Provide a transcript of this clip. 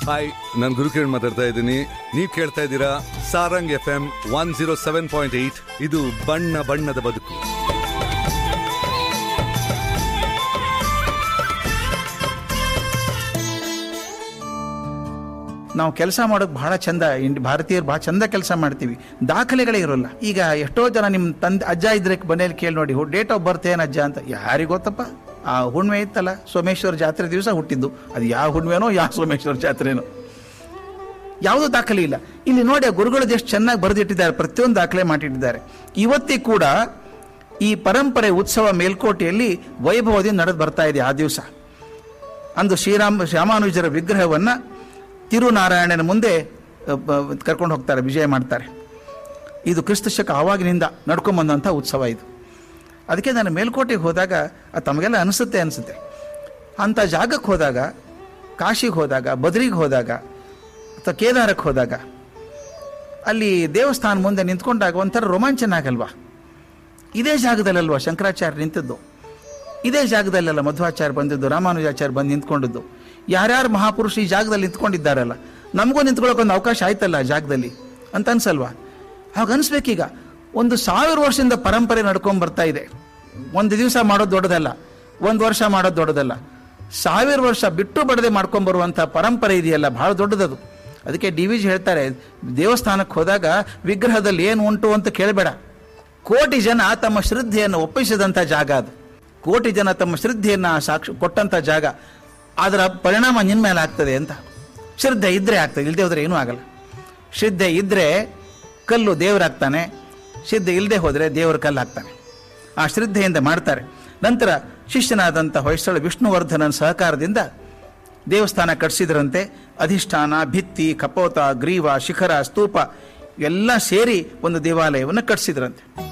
hi ನಾನು ಗುರುಕಿರಣ್ ಮಾತಾಡ್ತಾ ಇದ್ದೀನಿ ನೀವು ಕೇಳ್ತಾ ಇದ್ದೀರಾ Sarang F M one zero seven point eight ಇದು ಬಣ್ಣ ಬಣ್ಣದ ಬದುಕು ನಾವು ಕೆಲಸ ಮಾಡೋಕೆ ಬಹಳ ಚಂದ ಇಂಡ್ ಭಾರತೀಯರು ಬಹಳ ಚಂದ ಕೆಲಸ ಮಾಡ್ತೀವಿ ದಾಖಲೆಗಳೇ ಇರೋಲ್ಲ ಈಗ ಎಷ್ಟೋ ಜನ ನಿಮ್ಮ ತಂದೆ ಅಜ್ಜ ಇದ್ರೆ ಮನೇಲಿ ಕೇಳಿ ನೋಡಿ ಡೇಟ್ ಆಫ್ ಬರ್ತ್ ಏನು ಅಜ್ಜ ಅಂತ ಯಾರಿಗೆ ಗೊತ್ತಪ್ಪ ಆ ಹುಣ್ಣಿಮೆ ಇತ್ತಲ್ಲ ಸೋಮೇಶ್ವರ ಜಾತ್ರೆ ದಿವಸ ಹುಟ್ಟಿದ್ದು ಅದು ಯಾವ ಹುಣ್ಣಿಮೆನೋ ಯಾವ ಸೋಮೇಶ್ವರ ಜಾತ್ರೆನೋ ಯಾವುದೂ ದಾಖಲೆ ಇಲ್ಲ ಇಲ್ಲಿ ನೋಡಿ ಆ ಗುರುಗಳು ಎಷ್ಟು ಚೆನ್ನಾಗಿ ಬರೆದಿಟ್ಟಿದ್ದಾರೆ ಪ್ರತಿಯೊಂದು ದಾಖಲೆ ಮಾಡಿಟ್ಟಿದ್ದಾರೆ ಇವತ್ತಿ ಕೂಡ ಈ ಪರಂಪರೆ ಉತ್ಸವ ಮೇಲ್ಕೋಟೆಯಲ್ಲಿ ವೈಭವದಿಂದ ನಡೆದು ಬರ್ತಾ ಇದೆ ಆ ದಿವಸ ಅಂದು ಶ್ರೀರಾಮ ಶ್ಯಾಮಾನುಜರ ವಿಗ್ರಹವನ್ನ ತಿರುನಾರಾಯಣನ ಮುಂದೆ ಕರ್ಕೊಂಡು ಹೋಗ್ತಾರೆ ವಿಜಯ ಮಾಡ್ತಾರೆ ಇದು ಕ್ರಿಸ್ತ ಶಕ ಆವಾಗಿನಿಂದ ನಡ್ಕೊಂಬಂದಂಥ ಉತ್ಸವ ಇದು ಅದಕ್ಕೆ ನಾನು ಮೇಲ್ಕೋಟೆಗೆ ಹೋದಾಗ ಅದು ತಮಗೆಲ್ಲ ಅನಿಸುತ್ತೆ ಅನಿಸುತ್ತೆ ಅಂಥ ಜಾಗಕ್ಕೆ ಹೋದಾಗ ಕಾಶಿಗೆ ಹೋದಾಗ ಬದ್ರಿಗೆ ಹೋದಾಗ ಅಥವಾ ಕೇದಾರಕ್ಕೆ ಹೋದಾಗ ಅಲ್ಲಿ ದೇವಸ್ಥಾನ ಮುಂದೆ ನಿಂತ್ಕೊಂಡಾಗ ಒಂಥರ ರೋಮಾಂಚನ ಆಗಲ್ವಾ ಇದೇ ಜಾಗದಲ್ಲಲ್ವಾ ಶಂಕರಾಚಾರ್ಯ ನಿಂತಿದ್ದು ಇದೇ ಜಾಗದಲ್ಲೆಲ್ಲ ಮಧ್ವಾಚಾರ್ಯ ಬಂದಿದ್ದು ರಾಮಾನುಜಾಚಾರ್ಯ ಬಂದು ನಿಂತ್ಕೊಂಡಿದ್ದು ಯಾರ್ಯಾರು ಮಹಾಪುರುಷರು ಈ ಜಾಗದಲ್ಲಿ ನಿಂತ್ಕೊಂಡಿದ್ದಾರಲ್ಲ ನಮಗೂ ನಿಂತ್ಕೊಳ್ಳೋಕೆ ಒಂದು ಅವಕಾಶ ಆಯ್ತಲ್ಲ ಆ ಜಾಗದಲ್ಲಿ ಅಂತ ಅನ್ಸಲ್ವಾ ಹಾಗ ಅನ್ಸ್ಬೇಕೀಗ ಒಂದು ಸಾವಿರ ವರ್ಷದಿಂದ ಪರಂಪರೆ ನಡ್ಕೊಂಡ್ ಬರ್ತಾ ಇದೆ ಒಂದು ದಿವಸ ಮಾಡೋದು ದೊಡ್ಡದಲ್ಲ ಒಂದು ವರ್ಷ ಮಾಡೋದು ದೊಡ್ಡದಲ್ಲ ಸಾವಿರ ವರ್ಷ ಬಿಟ್ಟು ಬಡದೆ ಮಾಡ್ಕೊಂಡ್ ಬರುವಂಥ ಪರಂಪರೆ ಇದೆಯಲ್ಲ ಬಹಳ ದೊಡ್ಡದದು ಅದಕ್ಕೆ ಡಿ ವಿ ಜಿ ಹೇಳ್ತಾರೆ ದೇವಸ್ಥಾನಕ್ಕೆ ಹೋದಾಗ ವಿಗ್ರಹದಲ್ಲಿ ಏನು ಉಂಟು ಅಂತ ಕೇಳಬೇಡ ಕೋಟಿ ಜನ ತಮ್ಮ ಶ್ರದ್ಧೆಯನ್ನು ಒಪ್ಪಿಸಿದಂಥ ಜಾಗ ಅದು ಕೋಟಿ ಜನ ತಮ್ಮ ಶ್ರದ್ಧೆಯನ್ನು ಸಾಕ್ಷಿ ಕೊಟ್ಟಂಥ ಜಾಗ ಅದರ ಪರಿಣಾಮ ನಿನ್ನ ಮೇಲೆ ಆಗ್ತದೆ ಅಂತ ಶ್ರದ್ಧೆ ಇದ್ರೆ ಆಗ್ತದೆ ಇಲ್ಲದೆ ಹೋದ್ರೆ ಏನೂ ಆಗಲ್ಲ ಶ್ರದ್ಧೆ ಇದ್ರೆ ಕಲ್ಲು ದೇವರಾಗ್ತಾನೆ ಶ್ರದ್ಧೆ ಇಲ್ಲದೆ ಹೋದರೆ ದೇವರ ಕಲ್ಲು ಆಗ್ತಾನೆ ಆ ಶ್ರದ್ಧೆಯಿಂದ ಮಾಡ್ತಾರೆ ನಂತರ ಶಿಷ್ಯನಾದಂಥ ಹೊಯ್ಸಳ ವಿಷ್ಣುವರ್ಧನನ ಸಹಕಾರದಿಂದ ದೇವಸ್ಥಾನ ಕಟ್ಟಿಸಿದ್ರಂತೆ ಅಧಿಷ್ಠಾನ ಭಿತ್ತಿ ಕಪೋತ ಗ್ರೀವ ಶಿಖರ ಸ್ತೂಪ ಎಲ್ಲ ಸೇರಿ ಒಂದು ದೇವಾಲಯವನ್ನು ಕಟ್ಟಿಸಿದ್ರಂತೆ